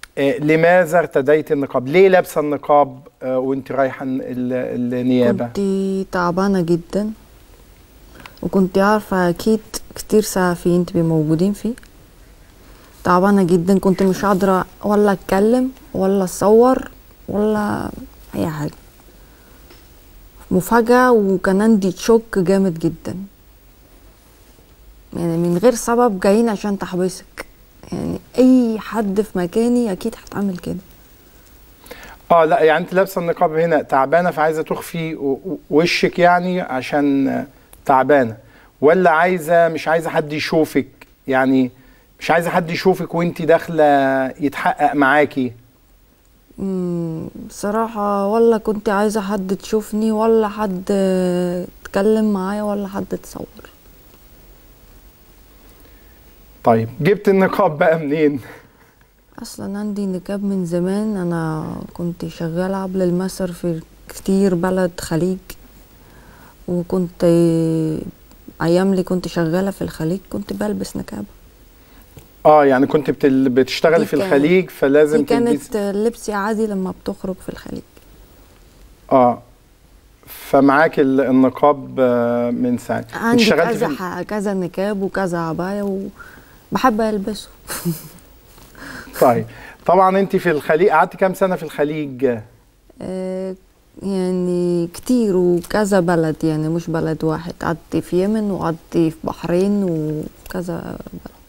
آه، لماذا ارتديت النقاب ليه لابسه النقاب آه، وانت رايحه ال- النيابه كنت تعبانة جدا وكنت عارفة أكيد كتير صحفيين تبقى موجودين فيه تعبانة جدا كنت مش قادرة ولا أتكلم ولا أصور ولا أي حاجة مفاجأة وكان عندي شوك جامد جدا يعني من غير سبب جايين عشان تحبسك يعني أي حد في مكاني أكيد هتعمل كده اه لا يعني انت لابسه النقاب هنا تعبانه فعايزه تخفي و- و- وشك يعني عشان آه، تعبانه ولا عايزه مش عايزه حد يشوفك يعني مش عايزه حد يشوفك وانت داخله يتحقق معاكي مم، بصراحة ولا كنت عايزة حد تشوفني ولا حد آه، يتكلم معايا ولا حد تصور طيب جبت النقاب بقى منين اصلا عندي نقاب من زمان انا كنت شغالة قبل المصر في كتير بلد خليج وكنت ايام اللي كنت شغالة في الخليج كنت بلبس نقاب اه يعني كنت بتل... بتشتغلي دي في كانت- الخليج فلازم دي تلبسي كانت لبسي عادي لما بتخرج في الخليج اه فمعاك ال- النقاب آه، من ساعه عندي اشتغلت كذا في ال- ح- كذا نقاب وكذا عباية وبحب البسه طيب طبعا انت في الخليج قعدت كام سنه في الخليج آه، يعني كتير وكذا بلد يعني مش بلد واحد قعدت في يمن وقعدت في بحرين وكذا بلد